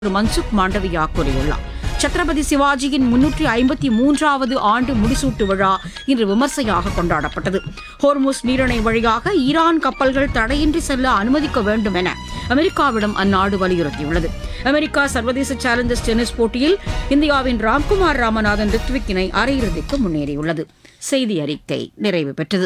திரு மன்சுக் மாண்டவியா கூறியுள்ளார் சத்ரபதி சிவாஜியின் முன்னூற்றி ஐம்பத்தி மூன்றாவது ஆண்டு முடிசூட்டு விழா இன்று விமர்சையாக கொண்டாடப்பட்டது ஹோர்முஸ் நீரிணை வழியாக ஈரான் கப்பல்கள் தடையின்றி செல்ல அனுமதிக்க வேண்டும் என அமெரிக்காவிடம் அந்நாடு வலியுறுத்தியுள்ளது அமெரிக்கா சர்வதேச சேலஞ்சர்ஸ் டென்னிஸ் போட்டியில் இந்தியாவின் ராம்குமார் ராமநாதன் ரித்விக் இணை அரையிறுதிக்கு முன்னேறியுள்ளது செய்தி அறிக்கை நிறைவு பெற்றது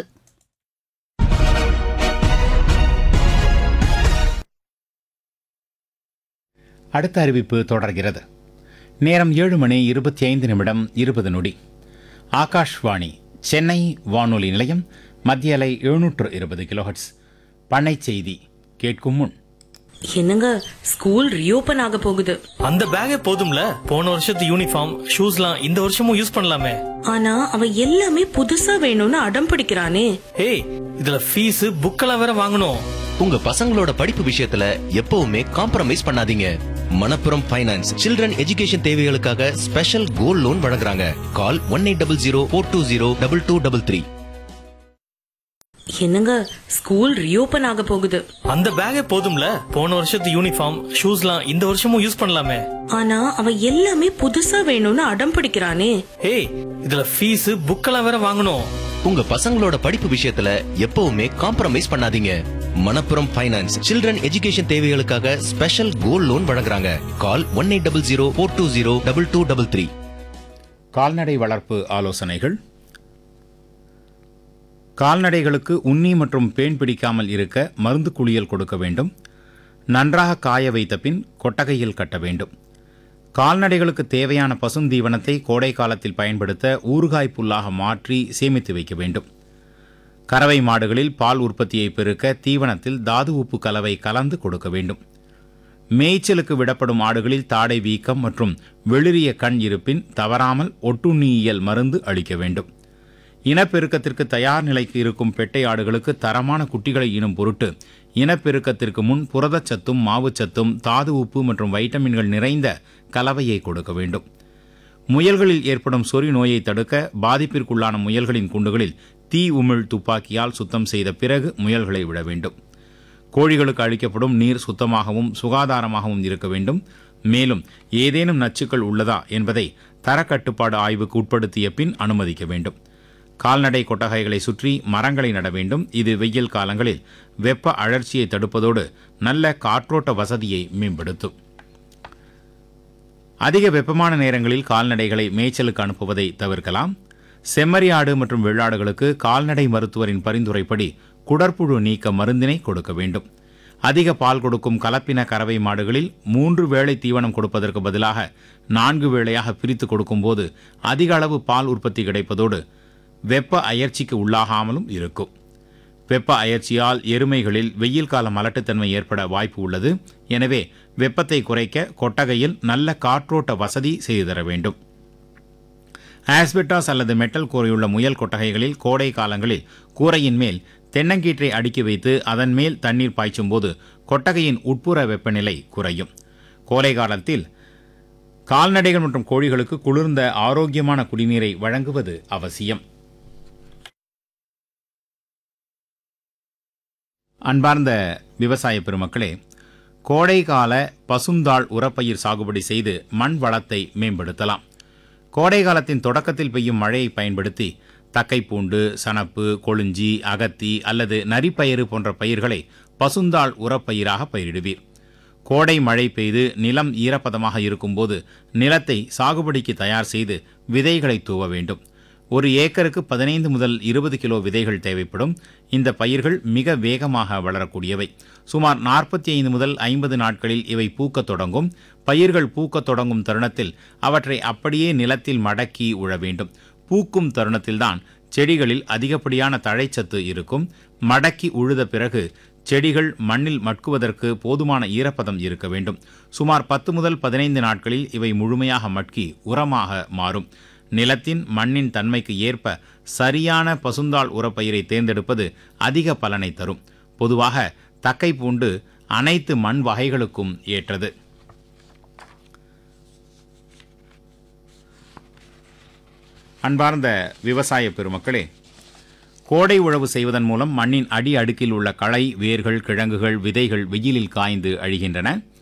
அடுத்த அறிவிப்பு தொடர்கிறது நேரம் ஏழு மணி இருபத்தி ஐந்து நிமிடம் இருபது நொடி ஆகாஷ்வாணி சென்னை வானொலி நிலையம் மத்திய அலை எழுநூற்று இருபது கிலோஹெட்ஸ் பண்ணை செய்தி கேட்கும் முன் என்னங்க ஸ்கூல் ரீஓபன் ஆக போகுது அந்த பேக்கே போதும்ல போன வருஷத்து யூனிஃபார்ம் ஷூஸ்லாம் இந்த வருஷமும் யூஸ் பண்ணலாமே ஆனா அவன் எல்லாமே புதுசா வேணும்னு அடம் பிடிக்கிறானே ஏய் இதுல ஃபீஸ் புக்கெல்லாம் வேற வாங்கணும் உங்க பசங்களோட படிப்பு விஷயத்துல எப்பவுமே காம்ப்ரமைஸ் பண்ணாதீங்க மணப்புரம் ஃபைனான்ஸ் சில்ட்ரன் எஜுகேஷன் தேவைகளுக்காக ஸ்பெஷல் கோல்ட் லோன் வழங்குறாங்க call one eight double zero four two zero double two double three என்னங்க ஸ்கூல் ரீஓபன் ஆக போகுது அந்த பேக்கே போதும்ல போன வருஷத்து யூனிஃபார்ம் ஷூஸ்லாம் இந்த வருஷமும் யூஸ் பண்ணலாமே ஆனா அவன் எல்லாமே புதுசா வேணும்னு அடம் பிடிக்கிறானே ஏய் இதுல ஃபீஸ் புக்கெல்லாம் வேற வாங்கணும் உங்க பசங்களோட படிப்பு விஷயத்துல எப்பவுமே காம்ப்ரமைஸ் பண்ணாதீங்க மணப்புரம் ஃபைனான்ஸ் சில்ட்ரன் எஜுகேஷன் தேவைகளுக்காக ஸ்பெஷல் கோல்ட் லோன் வழங்குறாங்க call one eight double zero four two zero double two double three கால்நடை வளர்ப்பு ஆலோசனைகள் கால்நடைகளுக்கு உண்ணி மற்றும் பேன் பிடிக்காமல் இருக்க மருந்து குளியல் கொடுக்க வேண்டும் நன்றாக காய வைத்த பின் கொட்டகையில் கட்ட வேண்டும் கால்நடைகளுக்கு தேவையான பசுந்தீவனத்தை கோடை காலத்தில் பயன்படுத்த ஊறுகாய் புல்லாக மாற்றி சேமித்து வைக்க வேண்டும் கறவை மாடுகளில் பால் உற்பத்தியை பெருக்க தீவனத்தில் தாது உப்பு கலவை கலந்து கொடுக்க வேண்டும் மேய்ச்சலுக்கு விடப்படும் ஆடுகளில் தாடை வீக்கம் மற்றும் வெளிரிய கண் இருப்பின் தவறாமல் ஒட்டுண்ணியியல் மருந்து அளிக்க வேண்டும் இனப்பெருக்கத்திற்கு தயார் நிலைக்கு இருக்கும் பெட்டை ஆடுகளுக்கு தரமான குட்டிகளை ஈனும் பொருட்டு இனப்பெருக்கத்திற்கு முன் புரதச்சத்தும் மாவுச்சத்தும் தாது உப்பு மற்றும் வைட்டமின்கள் நிறைந்த கலவையை கொடுக்க வேண்டும் முயல்களில் ஏற்படும் சொறி நோயை தடுக்க பாதிப்பிற்குள்ளான முயல்களின் குண்டுகளில் தீ உமிழ் துப்பாக்கியால் சுத்தம் செய்த பிறகு முயல்களை விட வேண்டும் கோழிகளுக்கு அளிக்கப்படும் நீர் சுத்தமாகவும் சுகாதாரமாகவும் இருக்க வேண்டும் மேலும் ஏதேனும் நச்சுக்கள் உள்ளதா என்பதை தரக்கட்டுப்பாடு ஆய்வுக்கு உட்படுத்திய பின் அனுமதிக்க வேண்டும் கால்நடை கொட்டகைகளை சுற்றி மரங்களை நட வேண்டும் இது வெயில் காலங்களில் வெப்ப அழற்சியை தடுப்பதோடு நல்ல காற்றோட்ட வசதியை மேம்படுத்தும் அதிக வெப்பமான நேரங்களில் கால்நடைகளை மேய்ச்சலுக்கு அனுப்புவதை தவிர்க்கலாம் செம்மறி ஆடு மற்றும் வெள்ளாடுகளுக்கு கால்நடை மருத்துவரின் பரிந்துரைப்படி குடற்புழு நீக்க மருந்தினை கொடுக்க வேண்டும் அதிக பால் கொடுக்கும் கலப்பின கறவை மாடுகளில் மூன்று வேளை தீவனம் கொடுப்பதற்கு பதிலாக நான்கு வேளையாக பிரித்து கொடுக்கும்போது அதிக அளவு பால் உற்பத்தி கிடைப்பதோடு வெப்ப அயற்சிக்கு உள்ளாகாமலும் இருக்கும் வெப்ப அயற்சியால் எருமைகளில் வெயில் கால மலட்டுத்தன்மை ஏற்பட வாய்ப்பு உள்ளது எனவே வெப்பத்தை குறைக்க கொட்டகையில் நல்ல காற்றோட்ட வசதி செய்து தர வேண்டும் ஆஸ்பெட்டாஸ் அல்லது மெட்டல் கூரையுள்ள முயல் கொட்டகைகளில் கோடை காலங்களில் கூரையின் மேல் தென்னங்கீற்றை அடுக்கி வைத்து அதன் மேல் தண்ணீர் பாய்ச்சும் போது கொட்டகையின் உட்புற வெப்பநிலை குறையும் கோடை காலத்தில் கால்நடைகள் மற்றும் கோழிகளுக்கு குளிர்ந்த ஆரோக்கியமான குடிநீரை வழங்குவது அவசியம் அன்பார்ந்த விவசாய பெருமக்களே கோடைகால பசுந்தாள் உரப்பயிர் சாகுபடி செய்து மண் வளத்தை மேம்படுத்தலாம் கோடை காலத்தின் தொடக்கத்தில் பெய்யும் மழையை பயன்படுத்தி தக்கைப்பூண்டு சணப்பு கொழுஞ்சி அகத்தி அல்லது நரிப்பயிறு போன்ற பயிர்களை பசுந்தாள் உரப்பயிராக பயிரிடுவீர் கோடை மழை பெய்து நிலம் ஈரப்பதமாக இருக்கும்போது நிலத்தை சாகுபடிக்கு தயார் செய்து விதைகளை தூவ வேண்டும் ஒரு ஏக்கருக்கு பதினைந்து முதல் இருபது கிலோ விதைகள் தேவைப்படும் இந்த பயிர்கள் மிக வேகமாக வளரக்கூடியவை சுமார் நாற்பத்தி ஐந்து முதல் ஐம்பது நாட்களில் இவை பூக்கத் தொடங்கும் பயிர்கள் பூக்கத் தொடங்கும் தருணத்தில் அவற்றை அப்படியே நிலத்தில் மடக்கி உழ வேண்டும் பூக்கும் தருணத்தில்தான் செடிகளில் அதிகப்படியான தழைச்சத்து இருக்கும் மடக்கி உழுத பிறகு செடிகள் மண்ணில் மட்குவதற்கு போதுமான ஈரப்பதம் இருக்க வேண்டும் சுமார் பத்து முதல் பதினைந்து நாட்களில் இவை முழுமையாக மட்கி உரமாக மாறும் நிலத்தின் மண்ணின் தன்மைக்கு ஏற்ப சரியான பசுந்தாள் உரப்பயிரை தேர்ந்தெடுப்பது அதிக பலனை தரும் பொதுவாக தக்கை பூண்டு அனைத்து மண் வகைகளுக்கும் ஏற்றது அன்பார்ந்த விவசாய பெருமக்களே கோடை உழவு செய்வதன் மூலம் மண்ணின் அடி அடுக்கில் உள்ள களை வேர்கள் கிழங்குகள் விதைகள் வெயிலில் காய்ந்து அழிகின்றன